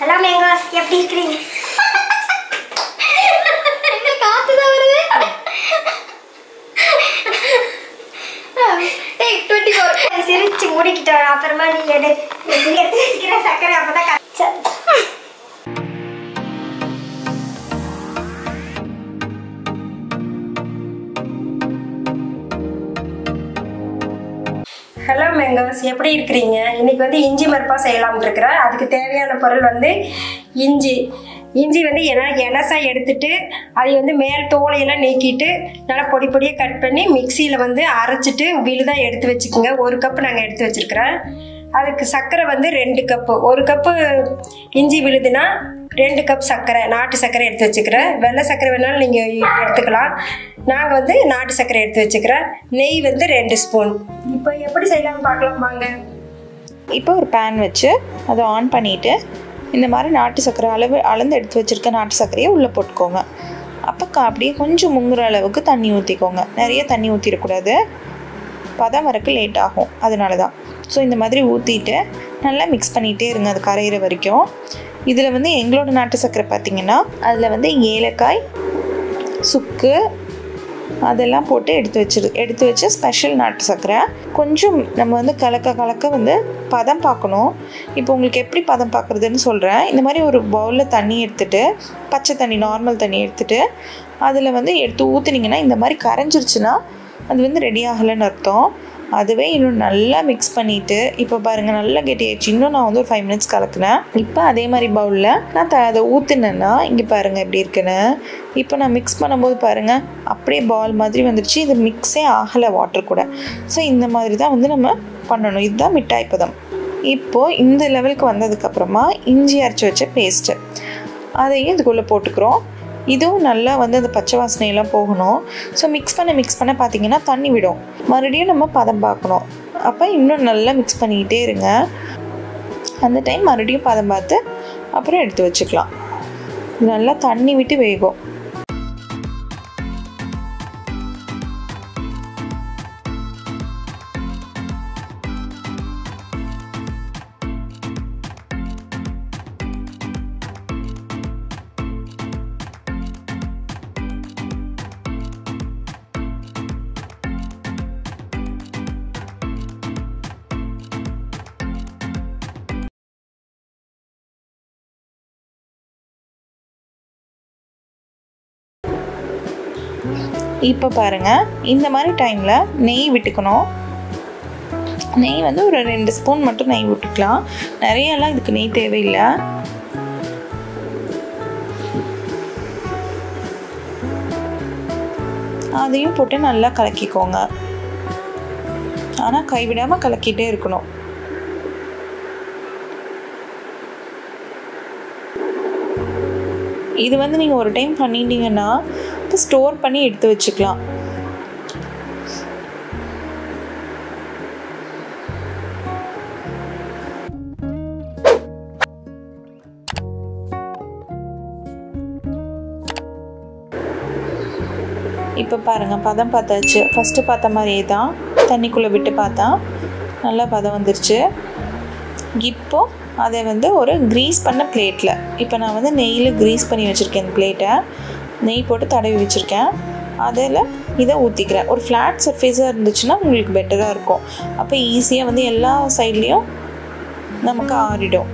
Hello mangoes எப்படி இருக்கிறீங்க என்ன காத்து தான் வருது டேய் டுவெண்ட்டி ஃபோர் சிரிச்சு மூடிக்கிட்டோம் அப்புறமா நீ எடு எடுத்து வச்சுக்கிற சக்கரை அப்பதான் கச்ச ஹலோ மேங்கோஸ் எப்படி இருக்கிறீங்க இன்னைக்கு வந்து இஞ்சி மரப்பா செய்யலாம்னு இருக்கிறேன் அதுக்கு தேவையான பொருள் வந்து இஞ்சி இஞ்சி வந்து என எலசா எடுத்துட்டு அதை வந்து மேல் தோலையெல்லாம் நீக்கிட்டு நல்லா பொடி பொடியாக கட் பண்ணி மிக்சியில் வந்து அரைச்சிட்டு விழுதாக எடுத்து வச்சுக்கோங்க ஒரு கப்பு நாங்கள் எடுத்து வச்சுருக்கிறேன் அதுக்கு சர்க்கரை வந்து ரெண்டு கப்பு ஒரு கப்பு இஞ்சி விழுதுன்னா ரெண்டு கப் சர்க்கரை நாட்டு சர்க்கரை எடுத்து வச்சுக்கிறேன் வெள்ளை சர்க்கரை வேணாலும் நீங்கள் எடுத்துக்கலாம் நாங்கள் வந்து நாட்டு சர்க்கரை எடுத்து வச்சுக்கிறேன் நெய் வந்து ரெண்டு ஸ்பூன் இப்போ எப்படி செய்யலாம்னு பார்க்கலாம் வாங்க இப்போ ஒரு பேன் வச்சு அதை ஆன் பண்ணிவிட்டு இந்த மாதிரி நாட்டு சர்க்கரை அளவு அளந்து எடுத்து வச்சுருக்க நாட்டு சர்க்கரையை உள்ளே போட்டுக்கோங்க அப்போ க- அப்படியே கொஞ்சம் முங்குற அளவுக்கு தண்ணி ஊற்றிக்கோங்க நிறைய தண்ணி ஊற்றிடக்கூடாது பதம் வரக்கு லேட் ஆகும் அதனால தான் ஸோ இந்த மாதிரி ஊற்றிட்டு நல்லா மிக்ஸ் பண்ணிகிட்டே இருங்க அது கரையிற வரைக்கும் இதில் வந்து எங்களோட நாட்டு சர்க்கரை பார்த்தீங்கன்னா அதில் வந்து ஏலக்காய் சுக்கு அதெல்லாம் போட்டு எடுத்து வச்சிரு எடுத்து வச்சு ஸ்பெஷல் நாட்டு சர்க்கரை கொஞ்சம் நம்ம வந்து கலக்க கலக்க வந்து பதம் பார்க்கணும் இப்போ உங்களுக்கு எப்படி பதம் பார்க்குறதுன்னு சொல்கிறேன் இந்த மாதிரி ஒரு பவுலில் தண்ணி எடுத்துட்டு பச்சை தண்ணி நார்மல் தண்ணி எடுத்துட்டு அதில் வந்து எடுத்து ஊற்றுனீங்கன்னா இந்த மாதிரி கரைஞ்சிருச்சுன்னா அது வந்து ரெடி ஆகலைன்னு அர்த்தம் அதுவே இன்னும் நல்லா மிக்ஸ் பண்ணிவிட்டு இப்போ பாருங்கள் நல்லா கெட்டியாச்சு இன்னும் நான் வந்து ஒரு ஃபைவ் மினிட்ஸ் கலக்குனேன் இப்போ அதே மாதிரி பவுலில் நான் த அதை ஊற்றுனேன்னா இங்கே பாருங்கள் எப்படி இருக்குன்னு இப்போ நான் மிக்ஸ் பண்ணும்போது பாருங்கள் அப்படியே பால் மாதிரி வந்துருச்சு இது மிக்ஸே ஆகலை வாட்டர் கூட ஸோ இந்த மாதிரி தான் வந்து நம்ம பண்ணணும் இதுதான் மிட்டாய் பதம் இப்போது இந்த லெவலுக்கு வந்ததுக்கப்புறமா இஞ்சி அரைச்சி வச்ச பேஸ்ட்டு அதையும் இதுக்குள்ளே போட்டுக்கிறோம் இதுவும் நல்லா வந்து அந்த பச்சை வாசனையெல்லாம் போகணும் ஸோ மிக்ஸ் பண்ண மிக்ஸ் பண்ண பார்த்தீங்கன்னா தண்ணி விடும் மறுபடியும் நம்ம பதம் பார்க்கணும் அப்போ இன்னும் நல்லா மிக்ஸ் பண்ணிக்கிட்டே இருங்க அந்த டைம் மறுபடியும் பதம் பார்த்து அப்புறம் எடுத்து வச்சுக்கலாம் இது நல்லா தண்ணி விட்டு வேகும் இப்போ பாருங்கள் இந்த மாதிரி டைமில் நெய் விட்டுக்கணும் நெய் வந்து ஒரு ரெண்டு ஸ்பூன் மட்டும் நெய் விட்டுக்கலாம் நிறையெல்லாம் இதுக்கு நெய் தேவையில்லை அதையும் போட்டு நல்லா கலக்கிக்கோங்க ஆனால் கைவிடாமல் கலக்கிட்டே இருக்கணும் இது வந்து நீங்கள் ஒரு டைம் பண்ணிட்டீங்கன்னா இப்போ ஸ்டோர் பண்ணி எடுத்து வச்சுக்கலாம் இப்போ பாருங்கள் பதம் பார்த்தாச்சு ஃபஸ்ட்டு பார்த்த மாதிரியே தான் தண்ணிக்குள்ளே விட்டு பார்த்தா நல்லா பதம் வந்துருச்சு இப்போ அதை வந்து ஒரு க்ரீஸ் பண்ண பிளேட்டில் இப்போ நான் வந்து நெய்யில் க்ரீஸ் பண்ணி வச்சுருக்கேன் இந்த பிளேட்டை நெய் போட்டு தடவி வச்சுருக்கேன் அதில் இதை ஊற்றிக்கிறேன் ஒரு ஃப்ளாட் சர்ஃபேஸாக இருந்துச்சுன்னா உங்களுக்கு பெட்டராக இருக்கும் அப்போ ஈஸியாக வந்து எல்லா சைட்லேயும் நமக்கு ஆறிடும்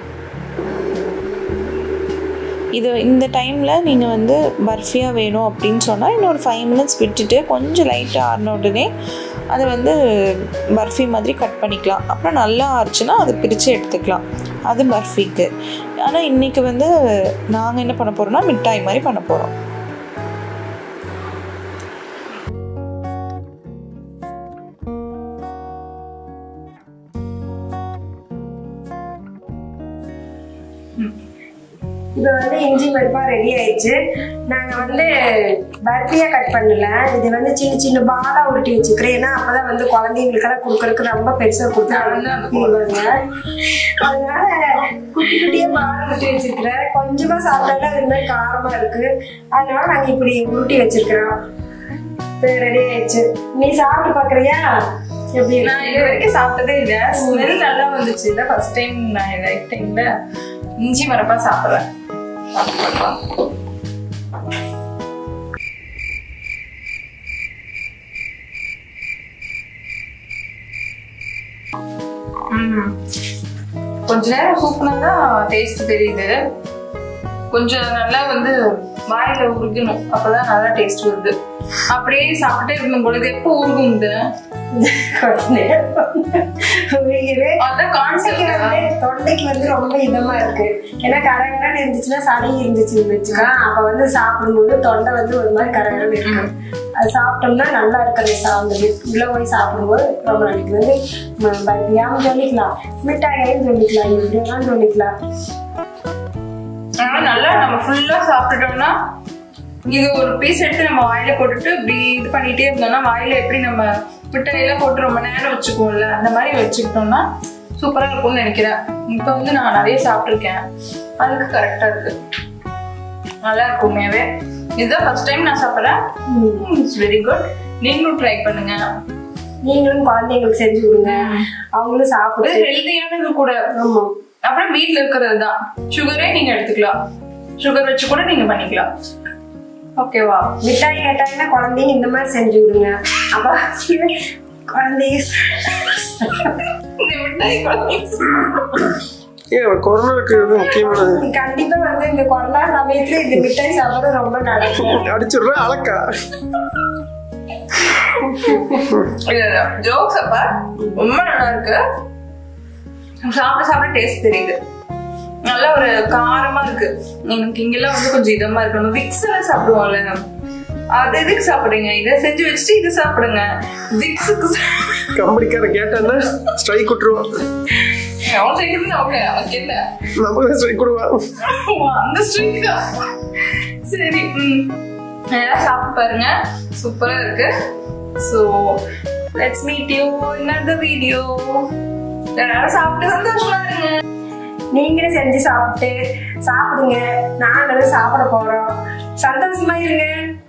இது இந்த டைமில் நீங்கள் வந்து பர்ஃபியாக வேணும் அப்படின்னு சொன்னால் இன்னொரு ஃபைவ் மினிட்ஸ் விட்டுட்டு கொஞ்சம் லைட்டாக ஆறின உடனே அதை வந்து பர்ஃபி மாதிரி கட் பண்ணிக்கலாம் அப்புறம் நல்லா ஆறுச்சுன்னா அதை பிரித்து எடுத்துக்கலாம் அது பர்ஃபிக்கு ஆனால் இன்றைக்கி வந்து நாங்கள் என்ன பண்ண போகிறோம்னா மிட்டாய் மாதிரி பண்ண போகிறோம் இப்போ வந்து இஞ்சி மருப்பா ரெடி ஆயிடுச்சு நாங்கள் வந்து பர்ஃபியாக கட் பண்ணல இது வந்து சின்ன சின்ன பாலாக உருட்டி வச்சுக்கிறேன் ஏன்னா அப்போ தான் வந்து குழந்தைங்களுக்கெல்லாம் கொடுக்கறதுக்கு ரொம்ப பெருசாக கொடுத்தாங்க அதனால குட்டி குட்டியாக பால் உருட்டி வச்சிருக்கிறேன் கொஞ்சமாக சாப்பிட்டாலும் அது மாதிரி காரமாக இருக்கு அதனால நாங்கள் இப்படி உருட்டி வச்சிருக்கிறோம் ரெடி ஆயிடுச்சு நீ சாப்பிட்டு பார்க்குறியா எப்படி நான் இது வரைக்கும் சாப்பிட்டதே இல்லை ஸ்மெல் நல்லா வந்துச்சு இல்லை ஃபர்ஸ்ட் டைம் நான் லைஃப் டைம்ல இஞ்சி மரப்பா சாப்பிட்றேன் சாப்பிடலாம் ம். கொஞ்ச நேரம் சூப்புனா தான் டேஸ்ட் தெரியுது கொஞ்சம் நல்லா வந்து வாயில உருகணும் அப்பதான் நல்லா டேஸ்ட் வருது அப்படியே சாப்பிட்டே இருக்கணும் பொழுது எப்போ உருகும் இது கொஞ்ச நேரம் உருகிரு. அதான் தொண்டைக்கு கான்செப்ட் வந்து தொண்டைக்கு வந்து ரொம்ப இதமா இருக்கு ஏன்னா கரகரன்னு இருந்துச்சுன்னா சளி இருந்துச்சுன்னு வச்சுக்கோ அப்ப வந்து சாப்பிடும்போது தொண்டை வந்து ஒரு மாதிரி கரகரன்னு இருக்கு அது சாப்பிட்டோம்னா நல்லா இருக்கு அந்த சா- அந்த வி- உள்ள போய் சாப்பிடும்போது ரொம்ப நாளைக்கு வந்து ம- பர்பியாவும் சொல்லிக்கலாம் மிட்டாயும் சொல்லிக்கலாம் எப்படியெல்லாம் சொல்லிக்கலாம் ஆனா நல்லா நம்ம ஃபுல்லா சாப்பிட்டுட்டோம்னா இது ஒரு பீஸ் எடுத்து நம்ம வாயில போட்டுட்டு இப்படி இது பண்ணிட்டே இருந்தோம்னா வாயில எப்படி நம்ம மிட்டாயெல்லாம் போட்டு ரொம்ப நேரம் வச்சுக்குவோம்ல அந்த மாதிரி வச்சுக்கிட்டோம்னா சூப்பரா இருக்கும்னு நினைக்கிறேன் இப்போ வந்து நான் நிறைய சாப்பிட்ருக்கேன் அதுக்கு கரெக்டா இருக்கு நல்லா இருக்கும் உண்மையாவே இதுதான் ஃபர்ஸ்ட் டைம் நான் சாப்பிட்றேன் இட்ஸ் வெரி குட் நீங்களும் ட்ரை பண்ணுங்க நீங்களும் குழந்தைங்களுக்கு செஞ்சு கொடுங்க அவங்களும் இது சாப்பிடு ஹெல்தியானது கூட ஆமா அப்புறம் வீட்ல இருக்கிறது தான் சுகரே நீங்க எடுத்துக்கலாம் சுகர் வச்சு கூட நீங்க பண்ணிக்கலாம் ஓகேவா மிட்டாய் கேட்டாங்கன்னா குழந்தைங்க இந்த மாதிரி செஞ்சு விடுங்க அப்ப குழந்தைங்க இந்த மிட்டாய் குழந்தைங்க ஏன் கொரோனாக்கு இது முக்கியமானது கண்டிப்பா வந்து இந்த கொரோனா சமயத்துல இந்த மிட்டாய் சாப்பிட ரொம்ப நல்லது அடிச்சிடுறேன் அழக்கா ஜோக்ஸ் அப்ப ரொம்ப நல்லா இருக்கு சாப்பிட சாப்பிட டேஸ்ட் தெரியுது நல்ல ஒரு காரமா இருக்கு எனக்கு இங்கெல்லாம் வந்து கொஞ்சம் இதமா இருக்கு நம்ம விக்ஸ் எல்லாம் சாப்பிடுவோம்ல அது எதுக்கு சாப்பிடுங்க இதை செஞ்சு வச்சுட்டு இது சாப்பிடுங்க விக்ஸுக்கு கம்பெனிக்காரன் கேட்டான்னா ஸ்ட்ரைக் விட்டுருவான் அவன் செய்யறது ஓகே அவனுக்கு என்ன நமக்கு தான் ஸ்ட்ரைக் விடுவான் ஓ, அந்த ஸ்ட்ரீக்கா சரி ம் நல்லா சாப்பிட்டு பாருங்க சூப்பரா இருக்கு ஸோ லெட்ஸ் மீட் யூ இன்னொரு வீடியோ எல்லாரும் சாப்பிட்டு சந்தோஷமா இருங்க நீங்களும் செஞ்சு சாப்பிட்டு சாப்பிடுங்க நாங்களும் சாப்பிட போறோம் சந்தோஷமா இருங்க